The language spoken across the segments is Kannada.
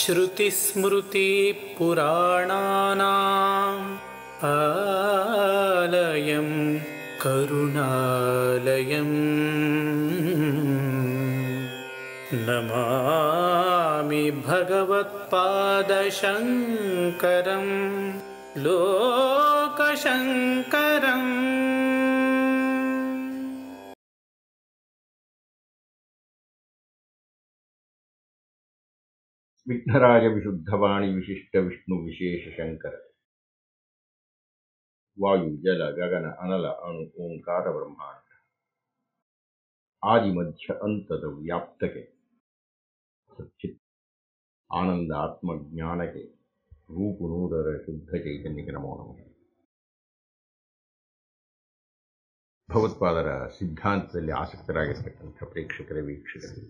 श्रुतिस्मृतिपुराणानाम् आलयं करुणालयम् नमामि भगवत्पादशङ्करं लोकशङ्करम् ವಿಘ್ನರಾಜ ವಿಶುದ್ಧವಾಣಿ ವಿಶಿಷ್ಟ ವಿಷ್ಣು ವಿಶೇಷ ಶಂಕರ ವಾಯು ಜಲ ಗಗನ ಅನಲ ಅಣು ಓಂಕಾರ ಬ್ರಹ್ಮಾಂಡ ಆದಿ ಮಧ್ಯ ಅಂತದ ವ್ಯಾಪ್ತಕ್ಕೆ ಸಚ್ಚಿತ್ ಆನಂದ ಆತ್ಮಜ್ಞಾನಕ್ಕೆ ರೂಪು ನೂರರ ಶುದ್ಧ ಚೈತನ್ಯಕ್ಕೆ ನಮೋ ನಮಃ ಭಗವತ್ಪಾದರ ಸಿದ್ಧಾಂತದಲ್ಲಿ ಆಸಕ್ತರಾಗಿರ್ತಕ್ಕಂಥ ಪ್ರೇಕ್ಷಕರ ವೀಕ್ಷಕರು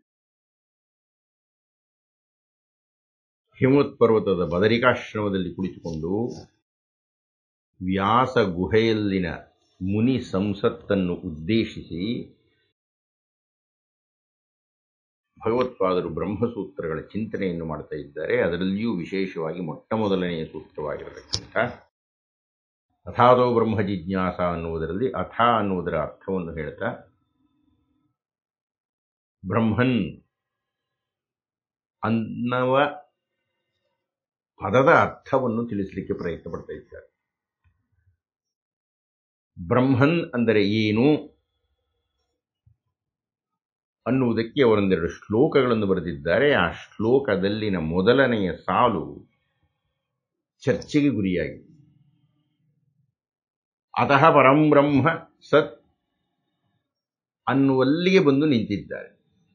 ಹಿಮವತ್ ಪರ್ವತದ ಬದರಿಕಾಶ್ರಮದಲ್ಲಿ ಕುಳಿತುಕೊಂಡು ವ್ಯಾಸ ಗುಹೆಯಲ್ಲಿನ ಮುನಿ ಸಂಸತ್ತನ್ನು ಉದ್ದೇಶಿಸಿ ಭಗವತ್ಪಾದರು ಬ್ರಹ್ಮಸೂತ್ರಗಳ ಚಿಂತನೆಯನ್ನು ಮಾಡ್ತಾ ಇದ್ದಾರೆ ಅದರಲ್ಲಿಯೂ ವಿಶೇಷವಾಗಿ ಮೊಟ್ಟ ಮೊದಲನೆಯ ಸೂತ್ರವಾಗಿರತಕ್ಕಂಥ ಅಥಾದೋ ಬ್ರಹ್ಮ ಜಿಜ್ಞಾಸ ಅನ್ನುವುದರಲ್ಲಿ ಅಥ ಅನ್ನುವುದರ ಅರ್ಥವನ್ನು ಹೇಳ್ತಾ ಬ್ರಹ್ಮನ್ ಅನ್ನವ ಪದದ ಅರ್ಥವನ್ನು ತಿಳಿಸಲಿಕ್ಕೆ ಪ್ರಯತ್ನ ಪಡ್ತಾ ಇದ್ದಾರೆ ಬ್ರಹ್ಮನ್ ಅಂದರೆ ಏನು ಅನ್ನುವುದಕ್ಕೆ ಅವರೊಂದೆರಡು ಶ್ಲೋಕಗಳನ್ನು ಬರೆದಿದ್ದಾರೆ ಆ ಶ್ಲೋಕದಲ್ಲಿನ ಮೊದಲನೆಯ ಸಾಲು ಚರ್ಚೆಗೆ ಗುರಿಯಾಗಿದೆ ಅತಃ ಪರಂಬ್ರಹ್ಮ ಸತ್ ಅನ್ನುವಲ್ಲಿಗೆ ಬಂದು ನಿಂತಿದ್ದಾರೆ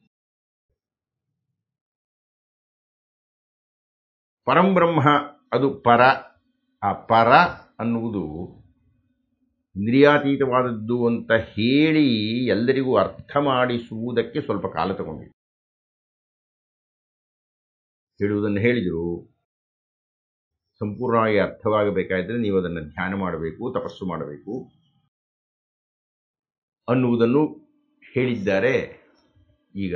ಪರಂಬ್ರಹ್ಮ ಅದು ಪರ ಆ ಪರ ಅನ್ನುವುದು ಇಂದ್ರಿಯಾತೀತವಾದದ್ದು ಅಂತ ಹೇಳಿ ಎಲ್ಲರಿಗೂ ಅರ್ಥ ಮಾಡಿಸುವುದಕ್ಕೆ ಸ್ವಲ್ಪ ಕಾಲ ತಗೊಂಡಿದೆ ಹೇಳುವುದನ್ನು ಹೇಳಿದರು ಸಂಪೂರ್ಣವಾಗಿ ಅರ್ಥವಾಗಬೇಕಾದ್ರೆ ನೀವು ಅದನ್ನು ಧ್ಯಾನ ಮಾಡಬೇಕು ತಪಸ್ಸು ಮಾಡಬೇಕು ಅನ್ನುವುದನ್ನು ಹೇಳಿದ್ದಾರೆ ಈಗ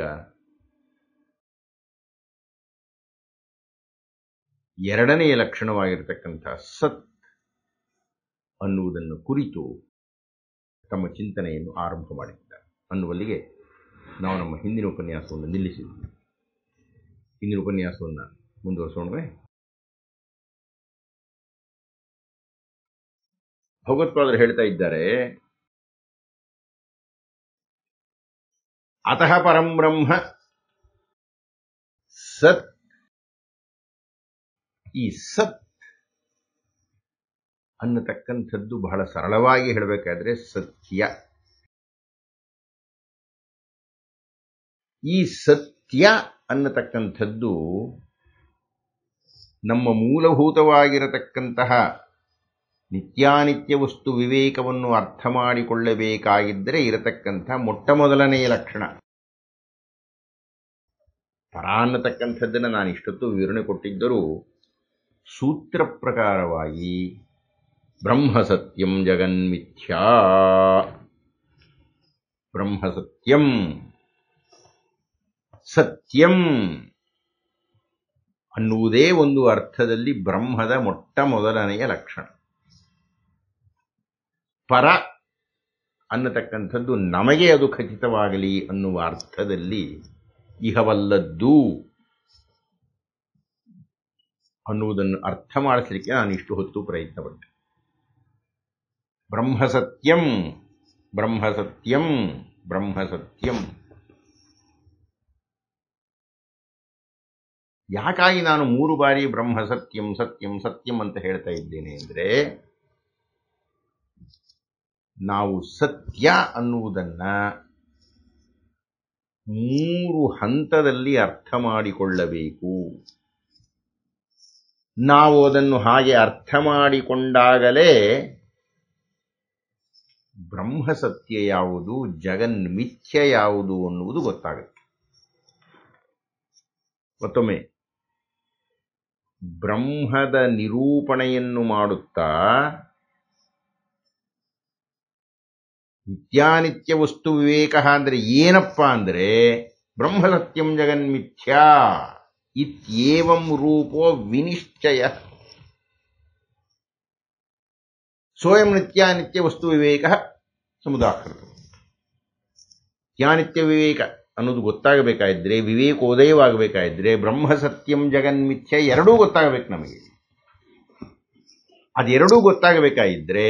ಎರಡನೆಯ ಲಕ್ಷಣವಾಗಿರತಕ್ಕಂಥ ಸತ್ ಅನ್ನುವುದನ್ನು ಕುರಿತು ತಮ್ಮ ಚಿಂತನೆಯನ್ನು ಆರಂಭ ಮಾಡಿದ್ದಾರೆ ಅನ್ನುವಲ್ಲಿಗೆ ನಾವು ನಮ್ಮ ಹಿಂದಿನ ಉಪನ್ಯಾಸವನ್ನು ನಿಲ್ಲಿಸಿದ್ವಿ ಹಿಂದಿನ ಉಪನ್ಯಾಸವನ್ನು ಮುಂದುವರಿಸೋಣವೇ ಭಗವತ್ಪಾದರು ಹೇಳ್ತಾ ಇದ್ದಾರೆ ಅತಃ ಪರಂಬ್ರಹ್ಮ ಸತ್ ಈ ಸತ್ ಅನ್ನತಕ್ಕಂಥದ್ದು ಬಹಳ ಸರಳವಾಗಿ ಹೇಳಬೇಕಾದ್ರೆ ಸತ್ಯ ಈ ಸತ್ಯ ಅನ್ನತಕ್ಕಂಥದ್ದು ನಮ್ಮ ಮೂಲಭೂತವಾಗಿರತಕ್ಕಂತಹ ನಿತ್ಯಾನಿತ್ಯ ವಸ್ತು ವಿವೇಕವನ್ನು ಅರ್ಥ ಮಾಡಿಕೊಳ್ಳಬೇಕಾಗಿದ್ದರೆ ಇರತಕ್ಕಂಥ ಮೊಟ್ಟ ಮೊದಲನೆಯ ಲಕ್ಷಣ ಪರ ಅನ್ನತಕ್ಕಂಥದ್ದನ್ನು ನಾನು ಇಷ್ಟೊತ್ತು ವಿವರಣೆ ಕೊಟ್ಟಿದ್ದರೂ ಸೂತ್ರ ಪ್ರಕಾರವಾಗಿ ಬ್ರಹ್ಮಸತ್ಯಂ ಜಗನ್ಮಿಥ್ಯಾ ಬ್ರಹ್ಮಸತ್ಯಂ ಸತ್ಯಂ ಅನ್ನುವುದೇ ಒಂದು ಅರ್ಥದಲ್ಲಿ ಬ್ರಹ್ಮದ ಮೊಟ್ಟ ಮೊದಲನೆಯ ಲಕ್ಷಣ ಪರ ಅನ್ನತಕ್ಕಂಥದ್ದು ನಮಗೆ ಅದು ಖಚಿತವಾಗಲಿ ಅನ್ನುವ ಅರ್ಥದಲ್ಲಿ ಇಹವಲ್ಲದ್ದು ಅನ್ನುವುದನ್ನು ಅರ್ಥ ಮಾಡಿಸಲಿಕ್ಕೆ ನಾನು ಇಷ್ಟು ಹೊತ್ತು ಪ್ರಯತ್ನಪಟ್ಟೆ ಬ್ರಹ್ಮಸತ್ಯಂ ಬ್ರಹ್ಮಸತ್ಯಂ ಬ್ರಹ್ಮಸತ್ಯಂ ಯಾಕಾಗಿ ನಾನು ಮೂರು ಬಾರಿ ಬ್ರಹ್ಮಸತ್ಯಂ ಸತ್ಯಂ ಸತ್ಯಂ ಅಂತ ಹೇಳ್ತಾ ಇದ್ದೇನೆ ಅಂದರೆ ನಾವು ಸತ್ಯ ಅನ್ನುವುದನ್ನ ಮೂರು ಹಂತದಲ್ಲಿ ಅರ್ಥ ಮಾಡಿಕೊಳ್ಳಬೇಕು ನಾವು ಅದನ್ನು ಹಾಗೆ ಅರ್ಥ ಮಾಡಿಕೊಂಡಾಗಲೇ ಬ್ರಹ್ಮಸತ್ಯ ಯಾವುದು ಜಗನ್ಮಿಥ್ಯ ಯಾವುದು ಅನ್ನುವುದು ಗೊತ್ತಾಗುತ್ತೆ ಮತ್ತೊಮ್ಮೆ ಬ್ರಹ್ಮದ ನಿರೂಪಣೆಯನ್ನು ಮಾಡುತ್ತಾ ನಿತ್ಯಾನಿತ್ಯ ವಸ್ತು ವಿವೇಕ ಅಂದ್ರೆ ಏನಪ್ಪ ಅಂದ್ರೆ ಬ್ರಹ್ಮಸತ್ಯಂ ಜಗನ್ಮಿಥ್ಯಾ ಇತ್ಯೇವಂ ರೂಪೋ ವಿನಿಶ್ಚಯ ಸ್ವಯಂ ನಿತ್ಯಾನಿತ್ಯ ವಸ್ತು ವಿವೇಕ ಸಮುದಾಕೃತ ತ್ಯಾನಿತ್ಯ ವಿವೇಕ ಅನ್ನೋದು ಗೊತ್ತಾಗಬೇಕಾಗಿದ್ರೆ ವಿವೇಕೋದಯವಾಗಬೇಕಾಗಿದ್ರೆ ಬ್ರಹ್ಮ ಸತ್ಯಂ ಜಗನ್ಮಿಥ್ಯ ಎರಡೂ ಗೊತ್ತಾಗಬೇಕು ನಮಗೆ ಅದೆರಡೂ ಗೊತ್ತಾಗಬೇಕಾಗಿದ್ರೆ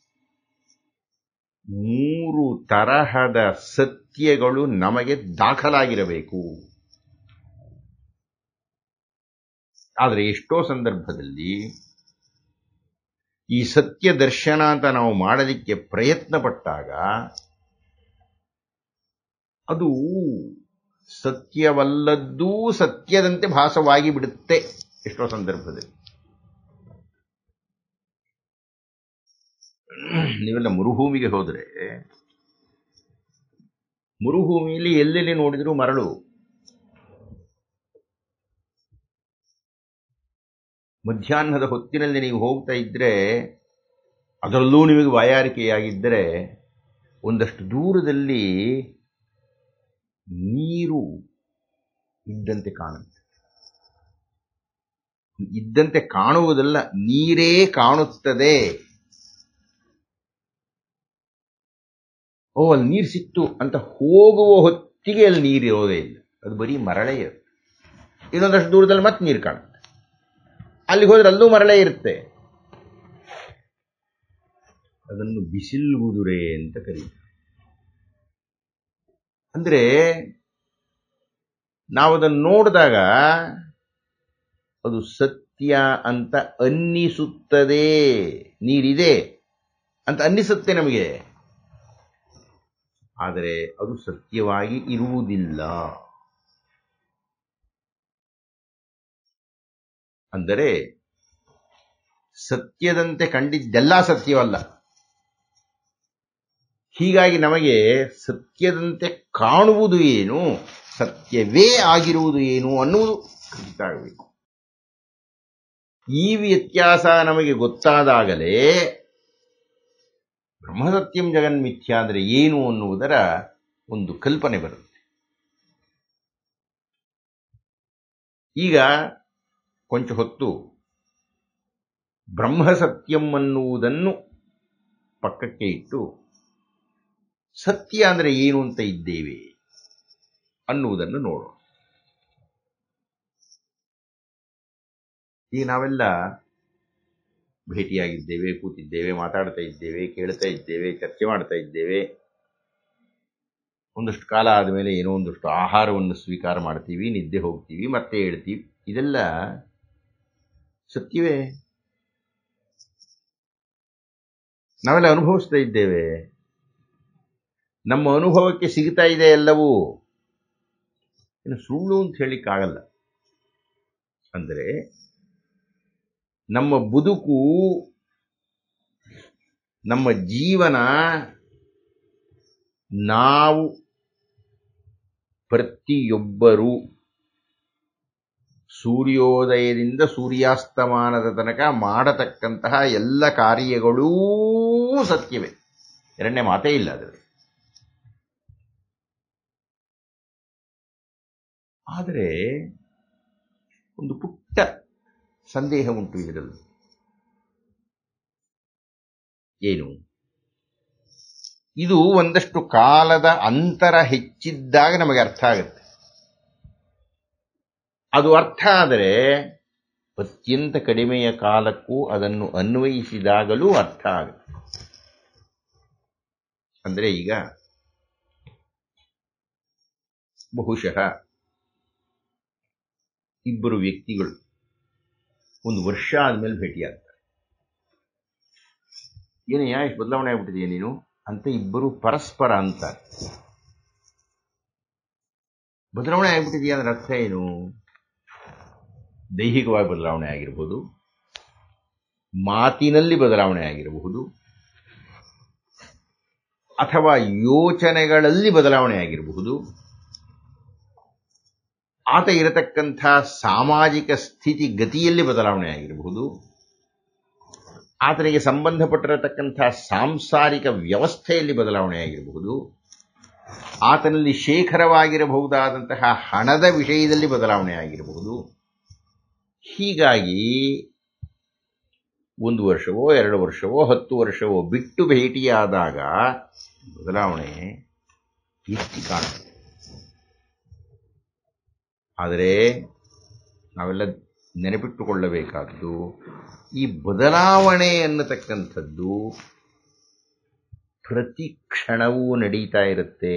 ಮೂರು ತರಹದ ಸತ್ಯಗಳು ನಮಗೆ ದಾಖಲಾಗಿರಬೇಕು ಆದರೆ ಎಷ್ಟೋ ಸಂದರ್ಭದಲ್ಲಿ ಈ ಸತ್ಯ ದರ್ಶನ ಅಂತ ನಾವು ಮಾಡಲಿಕ್ಕೆ ಪ್ರಯತ್ನ ಪಟ್ಟಾಗ ಅದು ಸತ್ಯವಲ್ಲದ್ದೂ ಸತ್ಯದಂತೆ ಭಾಸವಾಗಿ ಬಿಡುತ್ತೆ ಎಷ್ಟೋ ಸಂದರ್ಭದಲ್ಲಿ ನೀವೆಲ್ಲ ಮರುಭೂಮಿಗೆ ಹೋದರೆ ಮರುಭೂಮಿಯಲ್ಲಿ ಎಲ್ಲೆಲ್ಲಿ ನೋಡಿದರೂ ಮರಳು ಮಧ್ಯಾಹ್ನದ ಹೊತ್ತಿನಲ್ಲಿ ನೀವು ಹೋಗ್ತಾ ಇದ್ರೆ ಅದರಲ್ಲೂ ನಿಮಗೆ ಬಾಯಾರಿಕೆಯಾಗಿದ್ದರೆ ಒಂದಷ್ಟು ದೂರದಲ್ಲಿ ನೀರು ಇದ್ದಂತೆ ಕಾಣುತ್ತೆ ಇದ್ದಂತೆ ಕಾಣುವುದಲ್ಲ ನೀರೇ ಕಾಣುತ್ತದೆ ಓ ಅಲ್ಲಿ ನೀರು ಸಿಕ್ತು ಅಂತ ಹೋಗುವ ಹೊತ್ತಿಗೆ ಅಲ್ಲಿ ನೀರು ಇರೋದೇ ಇಲ್ಲ ಅದು ಬರೀ ಮರಳೇ ಇರುತ್ತೆ ಇನ್ನೊಂದಷ್ಟು ದೂರದಲ್ಲಿ ಮತ್ತೆ ನೀರು ಕಾಣುತ್ತೆ ಅಲ್ಲಿಗೆ ಹೋದ್ರೆ ಅಲ್ಲೂ ಮರಳೇ ಇರುತ್ತೆ ಅದನ್ನು ಬಿಸಿಲುಗುದುರೆ ಅಂತ ಕರೀತಾರೆ ಅಂದ್ರೆ ನಾವು ಅದನ್ನು ನೋಡಿದಾಗ ಅದು ಸತ್ಯ ಅಂತ ಅನ್ನಿಸುತ್ತದೆ ನೀರಿದೆ ಅಂತ ಅನ್ನಿಸುತ್ತೆ ನಮಗೆ ಆದರೆ ಅದು ಸತ್ಯವಾಗಿ ಇರುವುದಿಲ್ಲ ಅಂದರೆ ಸತ್ಯದಂತೆ ಕಂಡಿದ್ದೆಲ್ಲ ಸತ್ಯವಲ್ಲ ಹೀಗಾಗಿ ನಮಗೆ ಸತ್ಯದಂತೆ ಕಾಣುವುದು ಏನು ಸತ್ಯವೇ ಆಗಿರುವುದು ಏನು ಅನ್ನುವುದು ಖಚಿತ ಆಗಬೇಕು ಈ ವ್ಯತ್ಯಾಸ ನಮಗೆ ಗೊತ್ತಾದಾಗಲೇ ಬ್ರಹ್ಮಸತ್ಯಂ ಜಗನ್ಮಿಥ್ಯ ಅಂದರೆ ಏನು ಅನ್ನುವುದರ ಒಂದು ಕಲ್ಪನೆ ಬರುತ್ತೆ ಈಗ ಕೊಂಚ ಹೊತ್ತು ಬ್ರಹ್ಮಸತ್ಯಂ ಅನ್ನುವುದನ್ನು ಪಕ್ಕಕ್ಕೆ ಇಟ್ಟು ಸತ್ಯ ಅಂದರೆ ಏನು ಅಂತ ಇದ್ದೇವೆ ಅನ್ನುವುದನ್ನು ನೋಡೋಣ ಈಗ ನಾವೆಲ್ಲ ಭೇಟಿಯಾಗಿದ್ದೇವೆ ಕೂತಿದ್ದೇವೆ ಮಾತಾಡ್ತಾ ಇದ್ದೇವೆ ಕೇಳ್ತಾ ಇದ್ದೇವೆ ಚರ್ಚೆ ಮಾಡ್ತಾ ಇದ್ದೇವೆ ಒಂದಷ್ಟು ಕಾಲ ಆದಮೇಲೆ ಏನೋ ಒಂದಷ್ಟು ಆಹಾರವನ್ನು ಸ್ವೀಕಾರ ಮಾಡ್ತೀವಿ ನಿದ್ದೆ ಹೋಗ್ತೀವಿ ಮತ್ತೆ ಹೇಳ್ತೀವಿ ಇದೆಲ್ಲ ಸತ್ಯವೇ ನಾವೆಲ್ಲ ಅನುಭವಿಸ್ತಾ ಇದ್ದೇವೆ ನಮ್ಮ ಅನುಭವಕ್ಕೆ ಸಿಗ್ತಾ ಇದೆ ಎಲ್ಲವೂ ಇನ್ನು ಸುಳ್ಳು ಅಂತ ಹೇಳಿಕ್ಕಾಗಲ್ಲ ಅಂದರೆ ನಮ್ಮ ಬದುಕು ನಮ್ಮ ಜೀವನ ನಾವು ಪ್ರತಿಯೊಬ್ಬರೂ ಸೂರ್ಯೋದಯದಿಂದ ಸೂರ್ಯಾಸ್ತಮಾನದ ತನಕ ಮಾಡತಕ್ಕಂತಹ ಎಲ್ಲ ಕಾರ್ಯಗಳೂ ಸತ್ಯವೇ ಎರಡನೇ ಮಾತೇ ಇಲ್ಲ ಅದರಲ್ಲಿ ಆದರೆ ಒಂದು ಪುಟ್ಟ ಸಂದೇಹ ಉಂಟು ಇದರಲ್ಲಿ ಏನು ಇದು ಒಂದಷ್ಟು ಕಾಲದ ಅಂತರ ಹೆಚ್ಚಿದ್ದಾಗ ನಮಗೆ ಅರ್ಥ ಆಗುತ್ತೆ ಅದು ಅರ್ಥ ಆದರೆ ಅತ್ಯಂತ ಕಡಿಮೆಯ ಕಾಲಕ್ಕೂ ಅದನ್ನು ಅನ್ವಯಿಸಿದಾಗಲೂ ಅರ್ಥ ಆಗುತ್ತೆ ಅಂದರೆ ಈಗ ಬಹುಶಃ ಇಬ್ಬರು ವ್ಯಕ್ತಿಗಳು ಒಂದು ವರ್ಷ ಆದ್ಮೇಲೆ ಭೇಟಿಯಾಗ್ತಾರೆ ಏನಯ್ಯ ಎಷ್ಟು ಬದಲಾವಣೆ ಆಗ್ಬಿಟ್ಟಿದೆಯಾ ನೀನು ಅಂತ ಇಬ್ಬರು ಪರಸ್ಪರ ಅಂತಾರೆ ಬದಲಾವಣೆ ಆಗ್ಬಿಟ್ಟಿದೆಯಾ ಅಂದ್ರೆ ಅರ್ಥ ಏನು ದೈಹಿಕವಾಗಿ ಬದಲಾವಣೆ ಆಗಿರಬಹುದು ಮಾತಿನಲ್ಲಿ ಬದಲಾವಣೆ ಆಗಿರಬಹುದು ಅಥವಾ ಯೋಚನೆಗಳಲ್ಲಿ ಬದಲಾವಣೆ ಆಗಿರಬಹುದು ಆತ ಇರತಕ್ಕಂಥ ಸಾಮಾಜಿಕ ಸ್ಥಿತಿ ಗತಿಯಲ್ಲಿ ಬದಲಾವಣೆ ಆಗಿರಬಹುದು ಆತನಿಗೆ ಸಂಬಂಧಪಟ್ಟಿರತಕ್ಕಂಥ ಸಾಂಸಾರಿಕ ವ್ಯವಸ್ಥೆಯಲ್ಲಿ ಬದಲಾವಣೆ ಆಗಿರಬಹುದು ಆತನಲ್ಲಿ ಶೇಖರವಾಗಿರಬಹುದಾದಂತಹ ಹಣದ ವಿಷಯದಲ್ಲಿ ಬದಲಾವಣೆ ಆಗಿರಬಹುದು ಹೀಗಾಗಿ ಒಂದು ವರ್ಷವೋ ಎರಡು ವರ್ಷವೋ ಹತ್ತು ವರ್ಷವೋ ಬಿಟ್ಟು ಭೇಟಿಯಾದಾಗ ಬದಲಾವಣೆ ಎತ್ತಿ ಕಾಣುತ್ತೆ ಆದರೆ ನಾವೆಲ್ಲ ನೆನಪಿಟ್ಟುಕೊಳ್ಳಬೇಕಾದ್ದು ಈ ಬದಲಾವಣೆ ಅನ್ನತಕ್ಕಂಥದ್ದು ಪ್ರತಿ ಕ್ಷಣವೂ ನಡೀತಾ ಇರುತ್ತೆ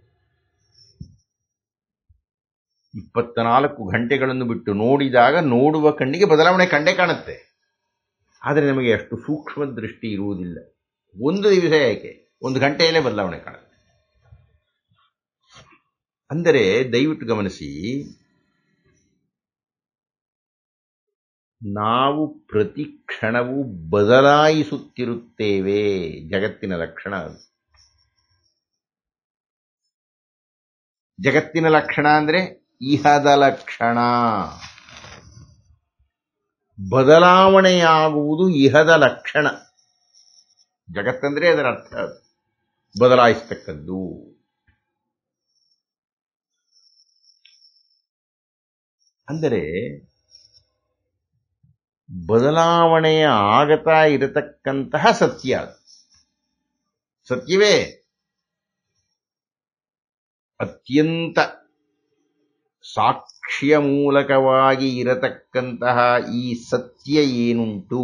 ಇಪ್ಪತ್ನಾಲ್ಕು ಗಂಟೆಗಳನ್ನು ಬಿಟ್ಟು ನೋಡಿದಾಗ ನೋಡುವ ಕಣ್ಣಿಗೆ ಬದಲಾವಣೆ ಕಂಡೇ ಕಾಣುತ್ತೆ ಆದರೆ ನಮಗೆ ಅಷ್ಟು ಸೂಕ್ಷ್ಮ ದೃಷ್ಟಿ ಇರುವುದಿಲ್ಲ ಒಂದು ದಿವಸ ಯಾಕೆ ಒಂದು ಗಂಟೆಯಲ್ಲೇ ಬದಲಾವಣೆ ಕಾಣುತ್ತೆ ಅಂದರೆ ದಯವಿಟ್ಟು ಗಮನಿಸಿ ನಾವು ಪ್ರತಿ ಕ್ಷಣವೂ ಬದಲಾಯಿಸುತ್ತಿರುತ್ತೇವೆ ಜಗತ್ತಿನ ಲಕ್ಷಣ ಅದು ಜಗತ್ತಿನ ಲಕ್ಷಣ ಅಂದ್ರೆ ಇಹದ ಲಕ್ಷಣ ಬದಲಾವಣೆಯಾಗುವುದು ಇಹದ ಲಕ್ಷಣ ಜಗತ್ತಂದ್ರೆ ಅದರ ಅರ್ಥ ಅದು. ಬದಲಾಯಿಸ್ತಕ್ಕದ್ದು ಅಂದರೆ ಬದಲಾವಣೆಯ ಆಗತಾ ಇರತಕ್ಕಂತಹ ಸತ್ಯ ಅದು. ಸತ್ಯವೇ ಅತ್ಯಂತ ಸಾಕ್ಷ್ಯ ಮೂಲಕವಾಗಿ ಇರತಕ್ಕಂತಹ ಈ ಸತ್ಯ ಏನುಂಟು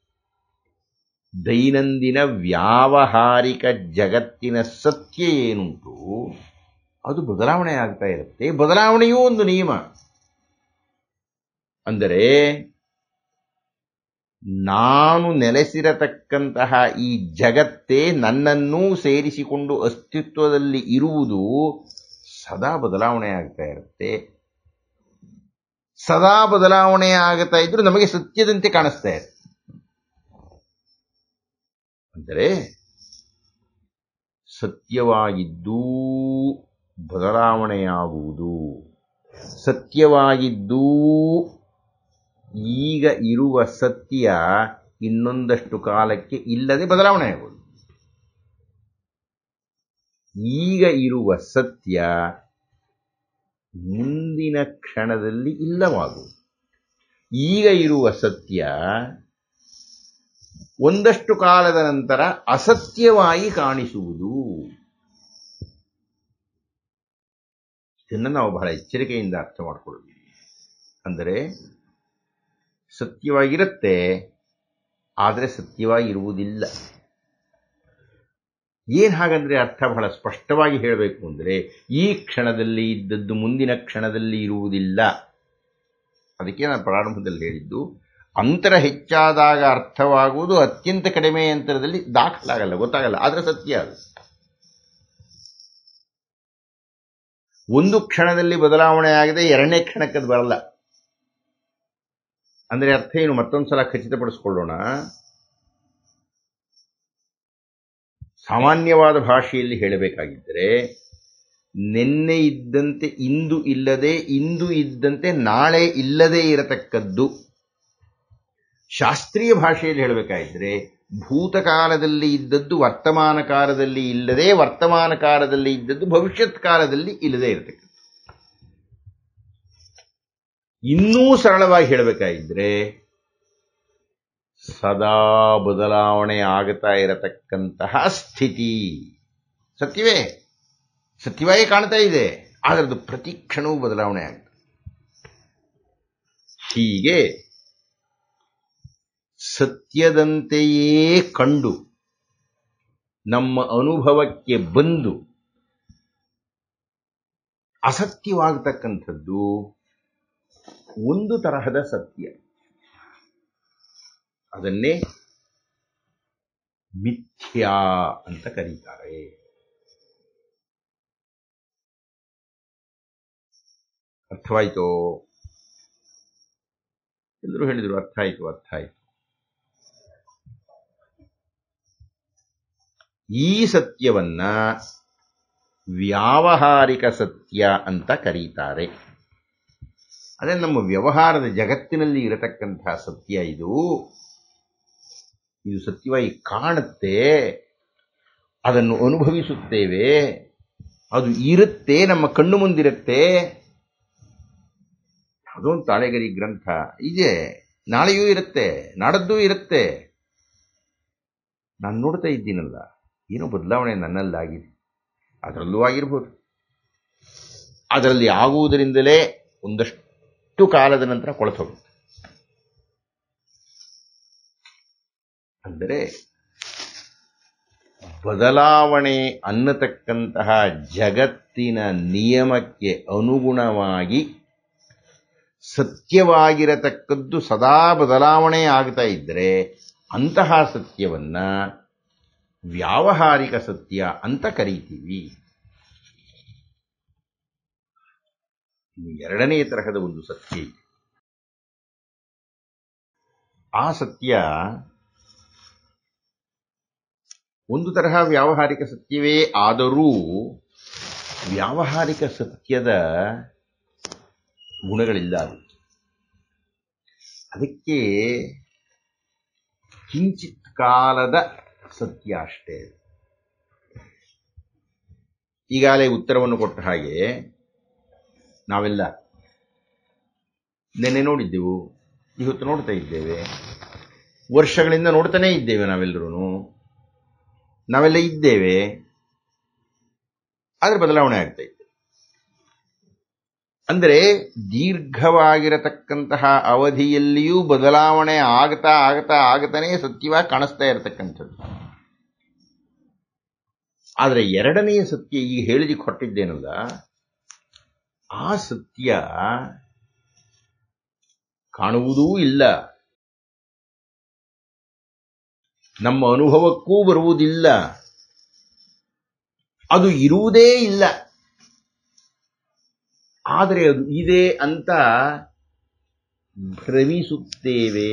ದೈನಂದಿನ ವ್ಯಾವಹಾರಿಕ ಜಗತ್ತಿನ ಸತ್ಯ ಏನುಂಟು ಅದು ಬದಲಾವಣೆ ಆಗ್ತಾ ಇರುತ್ತೆ ಬದಲಾವಣೆಯೂ ಒಂದು ನಿಯಮ ಅಂದರೆ ನಾನು ನೆಲೆಸಿರತಕ್ಕಂತಹ ಈ ಜಗತ್ತೇ ನನ್ನನ್ನೂ ಸೇರಿಸಿಕೊಂಡು ಅಸ್ತಿತ್ವದಲ್ಲಿ ಇರುವುದು ಸದಾ ಬದಲಾವಣೆ ಆಗ್ತಾ ಇರುತ್ತೆ ಸದಾ ಬದಲಾವಣೆ ಆಗ್ತಾ ಇದ್ರು ನಮಗೆ ಸತ್ಯದಂತೆ ಕಾಣಿಸ್ತಾ ಇದೆ ಅಂದರೆ ಸತ್ಯವಾಗಿದ್ದೂ ಬದಲಾವಣೆಯಾಗುವುದು ಸತ್ಯವಾಗಿದ್ದೂ ಈಗ ಇರುವ ಸತ್ಯ ಇನ್ನೊಂದಷ್ಟು ಕಾಲಕ್ಕೆ ಇಲ್ಲದೆ ಬದಲಾವಣೆ ಆಗುವುದು ಈಗ ಇರುವ ಸತ್ಯ ಮುಂದಿನ ಕ್ಷಣದಲ್ಲಿ ಇಲ್ಲವಾಗುವುದು ಈಗ ಇರುವ ಸತ್ಯ ಒಂದಷ್ಟು ಕಾಲದ ನಂತರ ಅಸತ್ಯವಾಗಿ ಕಾಣಿಸುವುದು ಇದನ್ನು ನಾವು ಬಹಳ ಎಚ್ಚರಿಕೆಯಿಂದ ಅರ್ಥ ಮಾಡಿಕೊಳ್ಳಬೇಕು ಅಂದರೆ ಸತ್ಯವಾಗಿರುತ್ತೆ ಆದರೆ ಸತ್ಯವಾಗಿರುವುದಿಲ್ಲ ಏನ್ ಹಾಗಂದ್ರೆ ಅರ್ಥ ಬಹಳ ಸ್ಪಷ್ಟವಾಗಿ ಹೇಳಬೇಕು ಅಂದರೆ ಈ ಕ್ಷಣದಲ್ಲಿ ಇದ್ದದ್ದು ಮುಂದಿನ ಕ್ಷಣದಲ್ಲಿ ಇರುವುದಿಲ್ಲ ಅದಕ್ಕೆ ನಾನು ಪ್ರಾರಂಭದಲ್ಲಿ ಹೇಳಿದ್ದು ಅಂತರ ಹೆಚ್ಚಾದಾಗ ಅರ್ಥವಾಗುವುದು ಅತ್ಯಂತ ಕಡಿಮೆ ಅಂತರದಲ್ಲಿ ದಾಖಲಾಗಲ್ಲ ಗೊತ್ತಾಗಲ್ಲ ಆದರೆ ಸತ್ಯ ಅದು ಒಂದು ಕ್ಷಣದಲ್ಲಿ ಬದಲಾವಣೆ ಆಗದೆ ಎರಡನೇ ಕ್ಷಣಕ್ಕೆ ಅದು ಬರಲ್ಲ ಅಂದ್ರೆ ಅರ್ಥ ಏನು ಮತ್ತೊಂದ್ಸಲ ಖಚಿತಪಡಿಸ್ಕೊಳ್ಳೋಣ ಸಾಮಾನ್ಯವಾದ ಭಾಷೆಯಲ್ಲಿ ಹೇಳಬೇಕಾಗಿದ್ದರೆ ನಿನ್ನೆ ಇದ್ದಂತೆ ಇಂದು ಇಲ್ಲದೆ ಇಂದು ಇದ್ದಂತೆ ನಾಳೆ ಇಲ್ಲದೆ ಇರತಕ್ಕದ್ದು ಶಾಸ್ತ್ರೀಯ ಭಾಷೆಯಲ್ಲಿ ಹೇಳಬೇಕಾಗಿದ್ರೆ ಭೂತಕಾಲದಲ್ಲಿ ಇದ್ದದ್ದು ವರ್ತಮಾನ ಕಾಲದಲ್ಲಿ ಇಲ್ಲದೆ ವರ್ತಮಾನ ಕಾಲದಲ್ಲಿ ಇದ್ದದ್ದು ಭವಿಷ್ಯತ್ ಕಾಲದಲ್ಲಿ ಇಲ್ಲದೆ ಇರತಕ್ಕದ್ದು ಇನ್ನೂ ಸರಳವಾಗಿ ಹೇಳಬೇಕಾಗಿದ್ರೆ ಸದಾ ಬದಲಾವಣೆ ಆಗುತ್ತಾ ಇರತಕ್ಕಂತಹ ಸ್ಥಿತಿ ಸತ್ಯವೇ ಸತ್ಯವಾಗಿ ಕಾಣ್ತಾ ಇದೆ ಆದರೆ ಅದು ಪ್ರತಿ ಕ್ಷಣವೂ ಬದಲಾವಣೆ ಆಗುತ್ತೆ ಹೀಗೆ ಸತ್ಯದಂತೆಯೇ ಕಂಡು ನಮ್ಮ ಅನುಭವಕ್ಕೆ ಬಂದು ಅಸತ್ಯವಾಗತಕ್ಕಂಥದ್ದು ಒಂದು ತರಹದ ಸತ್ಯ ಅದನ್ನೇ ಮಿಥ್ಯಾ ಅಂತ ಕರೀತಾರೆ ಅರ್ಥವಾಯಿತೋ ಎಲ್ಲರೂ ಹೇಳಿದರು ಅರ್ಥ ಆಯಿತು ಅರ್ಥ ಆಯಿತು ಈ ಸತ್ಯವನ್ನ ವ್ಯಾವಹಾರಿಕ ಸತ್ಯ ಅಂತ ಕರೀತಾರೆ ಅದೇ ನಮ್ಮ ವ್ಯವಹಾರದ ಜಗತ್ತಿನಲ್ಲಿ ಇರತಕ್ಕಂತಹ ಸತ್ಯ ಇದು ಇದು ಸತ್ಯವಾಗಿ ಕಾಣುತ್ತೆ ಅದನ್ನು ಅನುಭವಿಸುತ್ತೇವೆ ಅದು ಇರುತ್ತೆ ನಮ್ಮ ಕಣ್ಣು ಮುಂದಿರುತ್ತೆ ಅದೊಂದು ತಾಳೆಗರಿ ಗ್ರಂಥ ಇದೆ ನಾಳೆಯೂ ಇರುತ್ತೆ ನಾಡದ್ದೂ ಇರುತ್ತೆ ನಾನು ನೋಡ್ತಾ ಇದ್ದೀನಲ್ಲ ಏನೋ ಬದಲಾವಣೆ ನನ್ನಲ್ಲಾಗಿದೆ ಅದರಲ್ಲೂ ಆಗಿರ್ಬೋದು ಅದರಲ್ಲಿ ಆಗುವುದರಿಂದಲೇ ಒಂದಷ್ಟು ಕಾಲದ ನಂತರ ಕೊಳತು ಹೋಗುತ್ತೆ ಅಂದರೆ ಬದಲಾವಣೆ ಅನ್ನತಕ್ಕಂತಹ ಜಗತ್ತಿನ ನಿಯಮಕ್ಕೆ ಅನುಗುಣವಾಗಿ ಸತ್ಯವಾಗಿರತಕ್ಕದ್ದು ಸದಾ ಬದಲಾವಣೆ ಆಗ್ತಾ ಇದ್ದರೆ ಅಂತಹ ಸತ್ಯವನ್ನ ವ್ಯಾವಹಾರಿಕ ಸತ್ಯ ಅಂತ ಕರೀತೀವಿ ಇನ್ನು ಎರಡನೇ ತರಹದ ಒಂದು ಸತ್ಯ ಇದೆ ಆ ಸತ್ಯ ಒಂದು ತರಹ ವ್ಯಾವಹಾರಿಕ ಸತ್ಯವೇ ಆದರೂ ವ್ಯಾವಹಾರಿಕ ಸತ್ಯದ ಗುಣಗಳಿಲ್ಲ ಅದಕ್ಕೆ ಅದಕ್ಕೆ ಕಿಂಚಿತ್ ಕಾಲದ ಸತ್ಯ ಅಷ್ಟೇ ಈಗಾಗಲೇ ಉತ್ತರವನ್ನು ಕೊಟ್ಟ ಹಾಗೆ ನಾವೆಲ್ಲ ನಿನ್ನೆ ನೋಡಿದ್ದೆವು ಇವತ್ತು ನೋಡ್ತಾ ಇದ್ದೇವೆ ವರ್ಷಗಳಿಂದ ನೋಡ್ತಾನೇ ಇದ್ದೇವೆ ನಾವೆಲ್ಲರೂ ನಾವೆಲ್ಲ ಇದ್ದೇವೆ ಆದರೆ ಬದಲಾವಣೆ ಆಗ್ತಾ ಇದೆ ಅಂದರೆ ದೀರ್ಘವಾಗಿರತಕ್ಕಂತಹ ಅವಧಿಯಲ್ಲಿಯೂ ಬದಲಾವಣೆ ಆಗ್ತಾ ಆಗ್ತಾ ಆಗ್ತಾನೆ ಸತ್ಯವಾಗಿ ಕಾಣಿಸ್ತಾ ಇರತಕ್ಕಂಥದ್ದು ಆದರೆ ಎರಡನೆಯ ಸತ್ಯ ಈಗ ಹೇಳಿದಕ್ಕೆ ಹೊರಟಿದ್ದೇನಲ್ಲ ಆ ಸತ್ಯ ಕಾಣುವುದೂ ಇಲ್ಲ ನಮ್ಮ ಅನುಭವಕ್ಕೂ ಬರುವುದಿಲ್ಲ ಅದು ಇರುವುದೇ ಇಲ್ಲ ಆದರೆ ಅದು ಇದೆ ಅಂತ ಭ್ರಮಿಸುತ್ತೇವೆ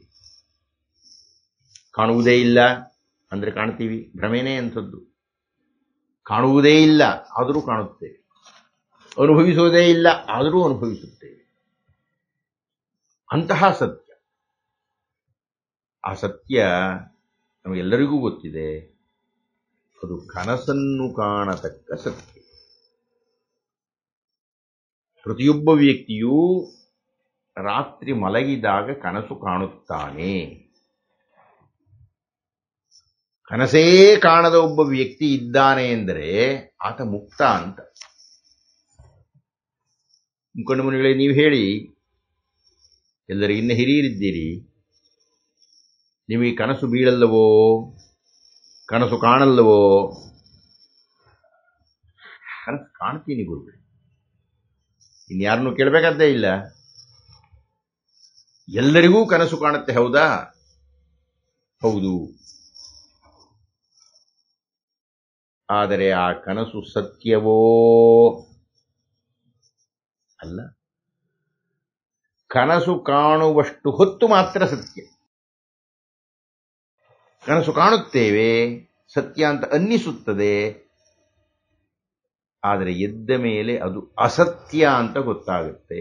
ಕಾಣುವುದೇ ಇಲ್ಲ ಅಂದ್ರೆ ಕಾಣ್ತೀವಿ ಭ್ರಮೆನೇ ಅಂಥದ್ದು ಕಾಣುವುದೇ ಇಲ್ಲ ಆದರೂ ಕಾಣುತ್ತೇವೆ ಅನುಭವಿಸುವುದೇ ಇಲ್ಲ ಆದರೂ ಅನುಭವಿಸುತ್ತೇವೆ ಅಂತಹ ಸತ್ಯ ಆ ಸತ್ಯ ನಮಗೆಲ್ಲರಿಗೂ ಗೊತ್ತಿದೆ ಅದು ಕನಸನ್ನು ಕಾಣತಕ್ಕ ಸತ್ಯ ಪ್ರತಿಯೊಬ್ಬ ವ್ಯಕ್ತಿಯೂ ರಾತ್ರಿ ಮಲಗಿದಾಗ ಕನಸು ಕಾಣುತ್ತಾನೆ ಕನಸೇ ಕಾಣದ ಒಬ್ಬ ವ್ಯಕ್ತಿ ಇದ್ದಾನೆ ಎಂದರೆ ಆತ ಮುಕ್ತ ಅಂತ ಮುಖಂಡ ಮುನಿಗಳೇ ನೀವು ಹೇಳಿ ಎಲ್ಲರಿಗಿನ್ನ ಹಿರಿಯರಿದ್ದೀರಿ ನಿಮಗೆ ಕನಸು ಬೀಳಲ್ಲವೋ ಕನಸು ಕಾಣಲ್ಲವೋ ಕನಸು ಕಾಣ್ತೀನಿ ಗುರುಗಳೇ ಇನ್ಯಾರನ್ನು ಕೇಳಬೇಕಾದ್ದೇ ಇಲ್ಲ ಎಲ್ಲರಿಗೂ ಕನಸು ಕಾಣುತ್ತೆ ಹೌದಾ ಹೌದು ಆದರೆ ಆ ಕನಸು ಸತ್ಯವೋ ಅಲ್ಲ ಕನಸು ಕಾಣುವಷ್ಟು ಹೊತ್ತು ಮಾತ್ರ ಸತ್ಯ ಕನಸು ಕಾಣುತ್ತೇವೆ ಸತ್ಯ ಅಂತ ಅನ್ನಿಸುತ್ತದೆ ಆದರೆ ಎದ್ದ ಮೇಲೆ ಅದು ಅಸತ್ಯ ಅಂತ ಗೊತ್ತಾಗುತ್ತೆ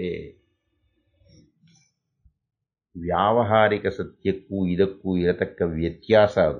ವ್ಯಾವಹಾರಿಕ ಸತ್ಯಕ್ಕೂ ಇದಕ್ಕೂ ಇರತಕ್ಕ ವ್ಯತ್ಯಾಸ ಅದು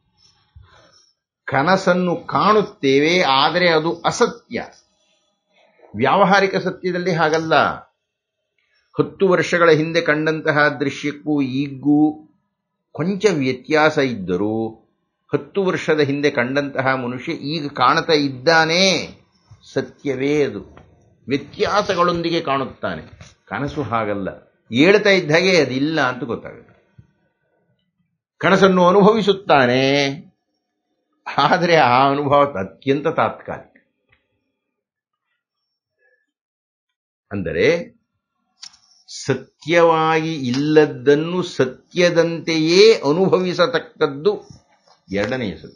ಕನಸನ್ನು ಕಾಣುತ್ತೇವೆ ಆದರೆ ಅದು ಅಸತ್ಯ ವ್ಯಾವಹಾರಿಕ ಸತ್ಯದಲ್ಲಿ ಹಾಗಲ್ಲ ಹತ್ತು ವರ್ಷಗಳ ಹಿಂದೆ ಕಂಡಂತಹ ದೃಶ್ಯಕ್ಕೂ ಈಗೂ ಕೊಂಚ ವ್ಯತ್ಯಾಸ ಇದ್ದರೂ ಹತ್ತು ವರ್ಷದ ಹಿಂದೆ ಕಂಡಂತಹ ಮನುಷ್ಯ ಈಗ ಕಾಣ್ತಾ ಇದ್ದಾನೆ ಸತ್ಯವೇ ಅದು ವ್ಯತ್ಯಾಸಗಳೊಂದಿಗೆ ಕಾಣುತ್ತಾನೆ ಕನಸು ಹಾಗಲ್ಲ ಹೇಳ್ತಾ ಇದ್ದ ಹಾಗೆ ಅದಿಲ್ಲ ಅಂತ ಗೊತ್ತಾಗುತ್ತೆ ಕನಸನ್ನು ಅನುಭವಿಸುತ್ತಾನೆ ಆದರೆ ಆ ಅನುಭವ ಅತ್ಯಂತ ತಾತ್ಕಾಲಿಕ ಅಂದರೆ ಸತ್ಯವಾಗಿ ಇಲ್ಲದ್ದನ್ನು ಸತ್ಯದಂತೆಯೇ ಅನುಭವಿಸತಕ್ಕದ್ದು ಎರಡನೆಯ ಸತ್ಯ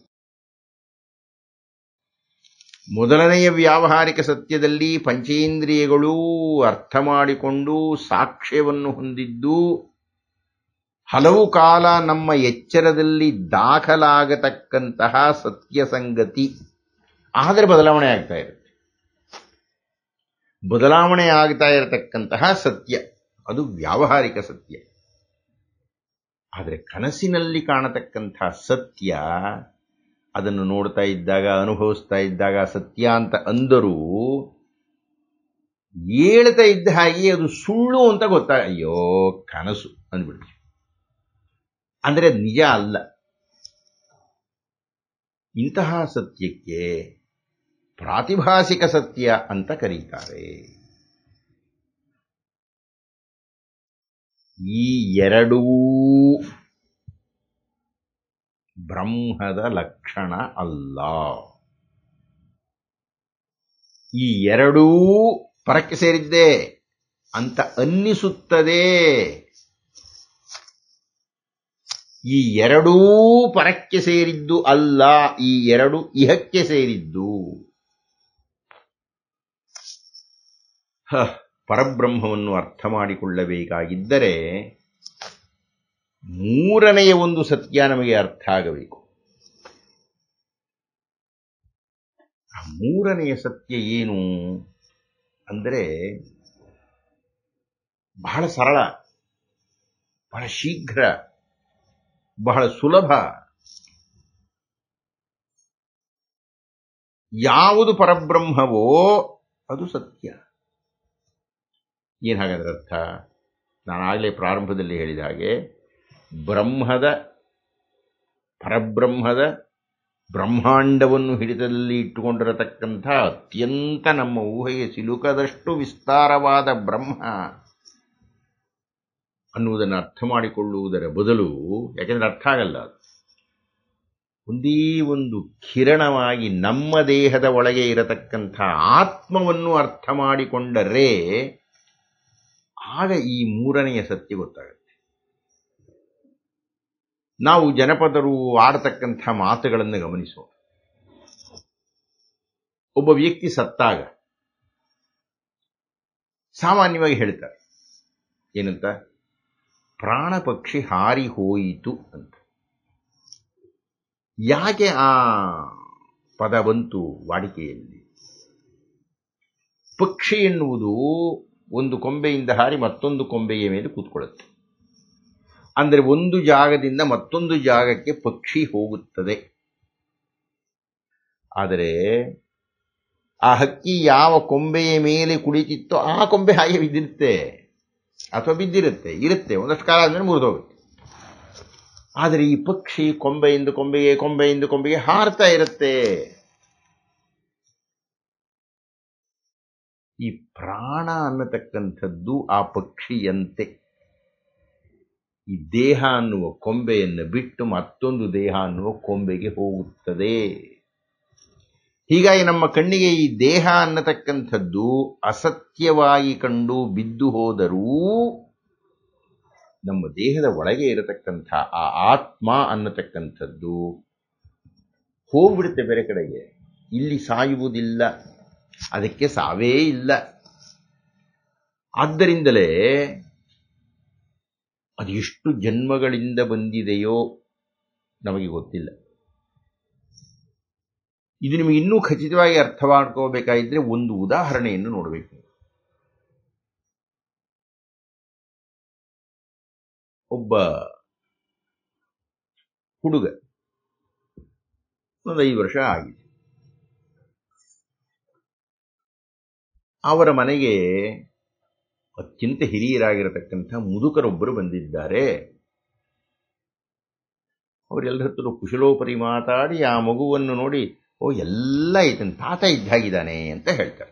ಮೊದಲನೆಯ ವ್ಯಾವಹಾರಿಕ ಸತ್ಯದಲ್ಲಿ ಪಂಚೇಂದ್ರಿಯಗಳು ಅರ್ಥ ಮಾಡಿಕೊಂಡು ಸಾಕ್ಷ್ಯವನ್ನು ಹೊಂದಿದ್ದು ಹಲವು ಕಾಲ ನಮ್ಮ ಎಚ್ಚರದಲ್ಲಿ ದಾಖಲಾಗತಕ್ಕಂತಹ ಸತ್ಯ ಸಂಗತಿ ಆದರೆ ಬದಲಾವಣೆ ಆಗ್ತಾ ಇರುತ್ತೆ ಬದಲಾವಣೆ ಆಗ್ತಾ ಇರತಕ್ಕಂತಹ ಸತ್ಯ ಅದು ವ್ಯಾವಹಾರಿಕ ಸತ್ಯ ಆದರೆ ಕನಸಿನಲ್ಲಿ ಕಾಣತಕ್ಕಂತಹ ಸತ್ಯ ಅದನ್ನು ನೋಡ್ತಾ ಇದ್ದಾಗ ಅನುಭವಿಸ್ತಾ ಇದ್ದಾಗ ಸತ್ಯ ಅಂತ ಅಂದರೂ ಹೇಳ್ತಾ ಇದ್ದ ಹಾಗೆ ಅದು ಸುಳ್ಳು ಅಂತ ಗೊತ್ತಾಗ ಅಯ್ಯೋ ಕನಸು ಅಂದ್ಬಿಡ್ತೀವಿ ಅಂದ್ರೆ ಅದು ನಿಜ ಅಲ್ಲ ಇಂತಹ ಸತ್ಯಕ್ಕೆ ಪ್ರಾತಿಭಾಸಿಕ ಸತ್ಯ ಅಂತ ಕರೀತಾರೆ ಈ ಎರಡೂ ಬ್ರಹ್ಮದ ಲಕ್ಷಣ ಅಲ್ಲ ಈ ಎರಡೂ ಪರಕ್ಕೆ ಸೇರಿದ್ದೆ ಅಂತ ಅನ್ನಿಸುತ್ತದೆ ಈ ಎರಡೂ ಪರಕ್ಕೆ ಸೇರಿದ್ದು ಅಲ್ಲ ಈ ಎರಡು ಇಹಕ್ಕೆ ಸೇರಿದ್ದು ಹ, ಪರಬ್ರಹ್ಮವನ್ನು ಅರ್ಥ ಮಾಡಿಕೊಳ್ಳಬೇಕಾಗಿದ್ದರೆ ಮೂರನೆಯ ಒಂದು ಸತ್ಯ ನಮಗೆ ಅರ್ಥ ಆಗಬೇಕು ಆ ಮೂರನೆಯ ಸತ್ಯ ಏನು ಅಂದರೆ ಬಹಳ ಸರಳ ಬಹಳ ಶೀಘ್ರ ಬಹಳ ಸುಲಭ ಯಾವುದು ಪರಬ್ರಹ್ಮವೋ ಅದು ಸತ್ಯ ಏನು ಹಾಗಾದ್ರೆ ಅರ್ಥ ನಾನಾಗಲೇ ಪ್ರಾರಂಭದಲ್ಲಿ ಹೇಳಿದ ಹಾಗೆ ಬ್ರಹ್ಮದ ಪರಬ್ರಹ್ಮದ ಬ್ರಹ್ಮಾಂಡವನ್ನು ಹಿಡಿತದಲ್ಲಿ ಇಟ್ಟುಕೊಂಡಿರತಕ್ಕಂಥ ಅತ್ಯಂತ ನಮ್ಮ ಊಹೆಗೆ ಸಿಲುಕದಷ್ಟು ವಿಸ್ತಾರವಾದ ಬ್ರಹ್ಮ ಅನ್ನುವುದನ್ನು ಅರ್ಥ ಮಾಡಿಕೊಳ್ಳುವುದರ ಬದಲು ಯಾಕೆಂದ್ರೆ ಅರ್ಥ ಆಗಲ್ಲ ಅದು ಒಂದೇ ಒಂದು ಕಿರಣವಾಗಿ ನಮ್ಮ ದೇಹದ ಒಳಗೆ ಇರತಕ್ಕಂಥ ಆತ್ಮವನ್ನು ಅರ್ಥ ಮಾಡಿಕೊಂಡರೆ ಆಗ ಈ ಮೂರನೆಯ ಸತ್ಯ ಗೊತ್ತಾಗುತ್ತೆ ನಾವು ಜನಪದರು ಆಡತಕ್ಕಂಥ ಮಾತುಗಳನ್ನು ಗಮನಿಸೋಣ ಒಬ್ಬ ವ್ಯಕ್ತಿ ಸತ್ತಾಗ ಸಾಮಾನ್ಯವಾಗಿ ಹೇಳ್ತಾರೆ ಏನಂತ ಪ್ರಾಣ ಪಕ್ಷಿ ಹಾರಿ ಹೋಯಿತು ಅಂತ ಯಾಕೆ ಆ ಪದ ಬಂತು ವಾಡಿಕೆಯಲ್ಲಿ ಪಕ್ಷಿ ಎನ್ನುವುದು ಒಂದು ಕೊಂಬೆಯಿಂದ ಹಾರಿ ಮತ್ತೊಂದು ಕೊಂಬೆಯ ಮೇಲೆ ಕೂತ್ಕೊಳ್ಳುತ್ತೆ ಅಂದರೆ ಒಂದು ಜಾಗದಿಂದ ಮತ್ತೊಂದು ಜಾಗಕ್ಕೆ ಪಕ್ಷಿ ಹೋಗುತ್ತದೆ ಆದರೆ ಆ ಹಕ್ಕಿ ಯಾವ ಕೊಂಬೆಯ ಮೇಲೆ ಕುಳಿತಿತ್ತೋ ಆ ಕೊಂಬೆ ಹಾಗೆ ಬಿದ್ದಿರುತ್ತೆ ಅಥವಾ ಬಿದ್ದಿರುತ್ತೆ ಇರುತ್ತೆ ಒಂದಷ್ಟು ಕಾಲ ಆದ್ಮೇಲೆ ಮುರಿದೋಗುತ್ತೆ ಆದರೆ ಈ ಪಕ್ಷಿ ಕೊಂಬೆಯಿಂದ ಕೊಂಬೆಗೆ ಕೊಂಬೆಯಿಂದ ಕೊಂಬೆಗೆ ಹಾರ್ತಾ ಇರುತ್ತೆ ಈ ಪ್ರಾಣ ಅನ್ನತಕ್ಕಂಥದ್ದು ಆ ಪಕ್ಷಿಯಂತೆ ಈ ದೇಹ ಅನ್ನುವ ಕೊಂಬೆಯನ್ನು ಬಿಟ್ಟು ಮತ್ತೊಂದು ದೇಹ ಅನ್ನುವ ಕೊಂಬೆಗೆ ಹೋಗುತ್ತದೆ ಹೀಗಾಗಿ ನಮ್ಮ ಕಣ್ಣಿಗೆ ಈ ದೇಹ ಅನ್ನತಕ್ಕಂಥದ್ದು ಅಸತ್ಯವಾಗಿ ಕಂಡು ಬಿದ್ದು ಹೋದರೂ ನಮ್ಮ ದೇಹದ ಒಳಗೆ ಇರತಕ್ಕಂಥ ಆ ಆತ್ಮ ಅನ್ನತಕ್ಕಂಥದ್ದು ಹೋಗ್ಬಿಡುತ್ತೆ ಬೇರೆ ಕಡೆಗೆ ಇಲ್ಲಿ ಸಾಯುವುದಿಲ್ಲ ಅದಕ್ಕೆ ಸಾವೇ ಇಲ್ಲ ಆದ್ದರಿಂದಲೇ ಅದು ಎಷ್ಟು ಜನ್ಮಗಳಿಂದ ಬಂದಿದೆಯೋ ನಮಗೆ ಗೊತ್ತಿಲ್ಲ ಇದು ನಿಮಗೆ ಇನ್ನೂ ಖಚಿತವಾಗಿ ಅರ್ಥ ಮಾಡ್ಕೋಬೇಕಾಗಿದ್ರೆ ಒಂದು ಉದಾಹರಣೆಯನ್ನು ನೋಡಬೇಕು ಒಬ್ಬ ಹುಡುಗ ಒಂದು ಐದು ವರ್ಷ ಆಗಿದೆ ಅವರ ಮನೆಗೆ ಅತ್ಯಂತ ಹಿರಿಯರಾಗಿರತಕ್ಕಂಥ ಮುದುಕರೊಬ್ಬರು ಬಂದಿದ್ದಾರೆ ಅವರೆಲ್ಲರ ಹತ್ರ ಕುಶಲೋಪರಿ ಮಾತಾಡಿ ಆ ಮಗುವನ್ನು ನೋಡಿ ಓ ಎಲ್ಲ ಈತನ ತಾತ ಇದ್ದಾಗಿದ್ದಾನೆ ಅಂತ ಹೇಳ್ತಾರೆ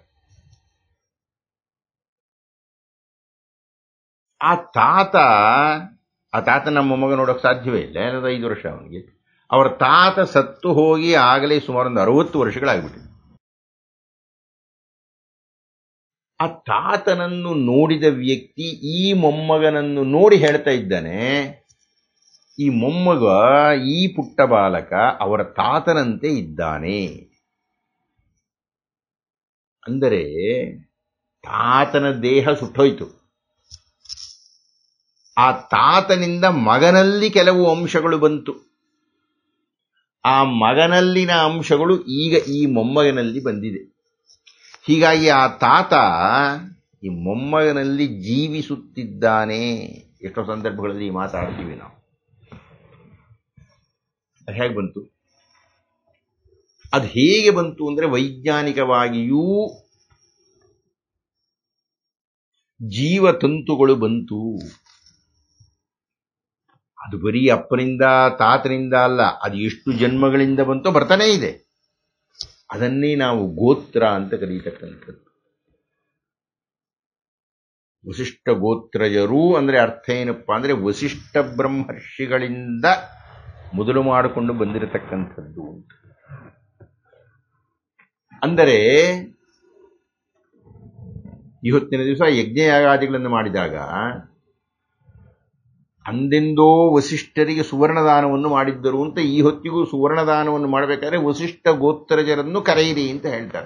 ಆ ತಾತ ಆ ತಾತ ನಮ್ಮ ಮಗ ನೋಡೋಕೆ ಸಾಧ್ಯವೇ ಇಲ್ಲ ಏನದು ಐದು ವರ್ಷ ಅವನಿಗೆ ಅವರ ತಾತ ಸತ್ತು ಹೋಗಿ ಆಗಲೇ ಸುಮಾರು ಒಂದು ಅರವತ್ತು ವರ್ಷಗಳಾಗ್ಬಿಟ್ಟಿದೆ ಆ ತಾತನನ್ನು ನೋಡಿದ ವ್ಯಕ್ತಿ ಈ ಮೊಮ್ಮಗನನ್ನು ನೋಡಿ ಹೇಳ್ತಾ ಇದ್ದಾನೆ ಈ ಮೊಮ್ಮಗ ಈ ಪುಟ್ಟ ಬಾಲಕ ಅವರ ತಾತನಂತೆ ಇದ್ದಾನೆ ಅಂದರೆ ತಾತನ ದೇಹ ಸುಟ್ಟೋಯ್ತು ಆ ತಾತನಿಂದ ಮಗನಲ್ಲಿ ಕೆಲವು ಅಂಶಗಳು ಬಂತು ಆ ಮಗನಲ್ಲಿನ ಅಂಶಗಳು ಈಗ ಈ ಮೊಮ್ಮಗನಲ್ಲಿ ಬಂದಿದೆ ಹೀಗಾಗಿ ಆ ತಾತ ಈ ಮೊಮ್ಮಗನಲ್ಲಿ ಜೀವಿಸುತ್ತಿದ್ದಾನೆ ಎಷ್ಟೋ ಸಂದರ್ಭಗಳಲ್ಲಿ ಮಾತಾಡ್ತೀವಿ ನಾವು ಅದು ಹೇಗೆ ಬಂತು ಅದು ಹೇಗೆ ಬಂತು ಅಂದ್ರೆ ವೈಜ್ಞಾನಿಕವಾಗಿಯೂ ಜೀವತಂತುಗಳು ಬಂತು ಅದು ಬರೀ ಅಪ್ಪನಿಂದ ತಾತನಿಂದ ಅಲ್ಲ ಅದು ಎಷ್ಟು ಜನ್ಮಗಳಿಂದ ಬಂತೋ ಬರ್ತಾನೇ ಇದೆ ಅದನ್ನೇ ನಾವು ಗೋತ್ರ ಅಂತ ಕರೀತಕ್ಕಂಥದ್ದು ವಸಿಷ್ಠ ಗೋತ್ರಜರು ಅಂದ್ರೆ ಅರ್ಥ ಏನಪ್ಪ ಅಂದ್ರೆ ವಸಿಷ್ಠ ಬ್ರಹ್ಮರ್ಷಿಗಳಿಂದ ಮೊದಲು ಮಾಡಿಕೊಂಡು ಬಂದಿರತಕ್ಕಂಥದ್ದು ಅಂತ ಅಂದರೆ ಇವತ್ತಿನ ದಿವಸ ಯಜ್ಞಯಾಗಾದಿಗಳನ್ನು ಮಾಡಿದಾಗ ಅಂದೆಂದೋ ವಸಿಷ್ಠರಿಗೆ ಸುವರ್ಣದಾನವನ್ನು ಮಾಡಿದ್ದರು ಅಂತ ಈ ಹೊತ್ತಿಗೂ ಸುವರ್ಣದಾನವನ್ನು ಮಾಡಬೇಕಾದ್ರೆ ವಸಿಷ್ಠ ಗೋತ್ರಜರನ್ನು ಕರೆಯಿರಿ ಅಂತ ಹೇಳ್ತಾರೆ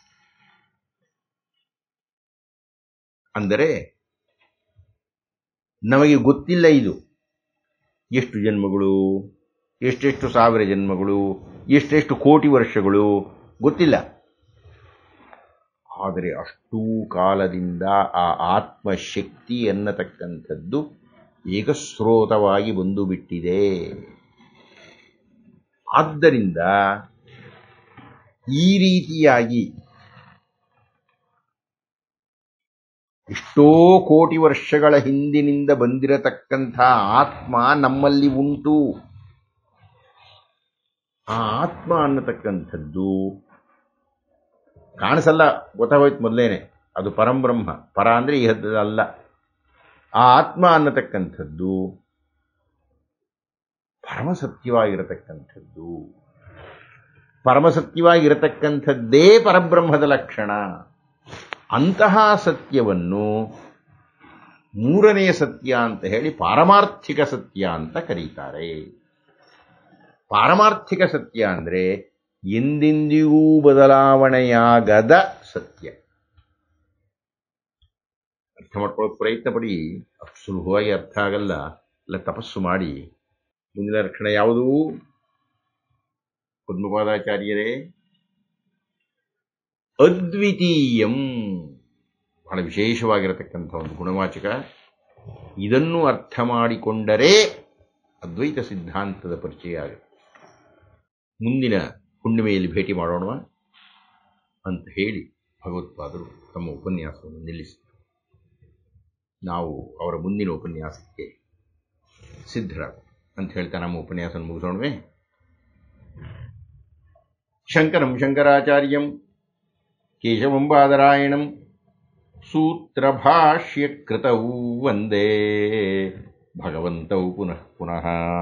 ಅಂದರೆ ನಮಗೆ ಗೊತ್ತಿಲ್ಲ ಇದು ಎಷ್ಟು ಜನ್ಮಗಳು ಎಷ್ಟೆಷ್ಟು ಸಾವಿರ ಜನ್ಮಗಳು ಎಷ್ಟೆಷ್ಟು ಕೋಟಿ ವರ್ಷಗಳು ಗೊತ್ತಿಲ್ಲ ಆದರೆ ಅಷ್ಟೂ ಕಾಲದಿಂದ ಆ ಆತ್ಮಶಕ್ತಿ ಎನ್ನತಕ್ಕಂಥದ್ದು ಏಕಸ್ರೋತವಾಗಿ ಬಂದು ಬಿಟ್ಟಿದೆ ಆದ್ದರಿಂದ ಈ ರೀತಿಯಾಗಿ ಎಷ್ಟೋ ಕೋಟಿ ವರ್ಷಗಳ ಹಿಂದಿನಿಂದ ಬಂದಿರತಕ್ಕಂಥ ಆತ್ಮ ನಮ್ಮಲ್ಲಿ ಉಂಟು ಆ ಆತ್ಮ ಅನ್ನತಕ್ಕಂಥದ್ದು ಕಾಣಿಸಲ್ಲ ಗೊತ್ತಾಗೋಯ್ತು ಮೊದಲೇನೆ ಅದು ಪರಂಬ್ರಹ್ಮ ಪರ ಅಂದ್ರೆ ಈ ಹದ್ದು ಅಲ್ಲ ಆ ಆತ್ಮ ಅನ್ನತಕ್ಕಂಥದ್ದು ಪರಮಸತ್ಯವಾಗಿರತಕ್ಕಂಥದ್ದು ಪರಮಸತ್ಯವಾಗಿರತಕ್ಕಂಥದ್ದೇ ಪರಬ್ರಹ್ಮದ ಲಕ್ಷಣ ಅಂತಹ ಸತ್ಯವನ್ನು ಮೂರನೆಯ ಸತ್ಯ ಅಂತ ಹೇಳಿ ಪಾರಮಾರ್ಥಿಕ ಸತ್ಯ ಅಂತ ಕರೀತಾರೆ ಪಾರಮಾರ್ಥಿಕ ಸತ್ಯ ಅಂದ್ರೆ ಎಂದೆಂದಿಗೂ ಬದಲಾವಣೆಯಾಗದ ಸತ್ಯ ಅರ್ಥ ಮಾಡ್ಕೊಳ್ಳೋಕೆ ಪ್ರಯತ್ನ ಪಡಿ ಅಷ್ಟು ಸುಲಭವಾಗಿ ಅರ್ಥ ಆಗಲ್ಲ ಇಲ್ಲ ತಪಸ್ಸು ಮಾಡಿ ಮುಂದಿನ ಲಕ್ಷಣ ಯಾವುದು ಪದ್ಮಪಾದಾಚಾರ್ಯರೇ ಅದ್ವಿತೀಯಂ ಬಹಳ ವಿಶೇಷವಾಗಿರತಕ್ಕಂಥ ಒಂದು ಗುಣವಾಚಕ ಇದನ್ನು ಅರ್ಥ ಮಾಡಿಕೊಂಡರೆ ಅದ್ವೈತ ಸಿದ್ಧಾಂತದ ಪರಿಚಯ ಆಗುತ್ತೆ ಮುಂದಿನ ಹುಣ್ಣಿಮೆಯಲ್ಲಿ ಭೇಟಿ ಮಾಡೋಣ ಅಂತ ಹೇಳಿ ಭಗವತ್ಪಾದರು ತಮ್ಮ ಉಪನ್ಯಾಸವನ್ನು ನಿಲ್ಲಿಸಿದರು ನಾವು ಅವರ ಮುಂದಿನ ಉಪನ್ಯಾಸಕ್ಕೆ ಸಿದ್ಧರಾಗ ಅಂತ ಹೇಳ್ತಾ ನಮ್ಮ ಉಪನ್ಯಾಸ ಮುಗಿಸೋಣವೇ ಶಂಕರಂ ಶಂಕರಾಚಾರ್ಯಂ ಕೇಶವಂ ಬಾದರಾಯಣಂ ಸೂತ್ರಭಾಷ್ಯಕೃತೌ ವಂದೇ ಭಗವಂತೌ ಪುನಃ ಪುನಃ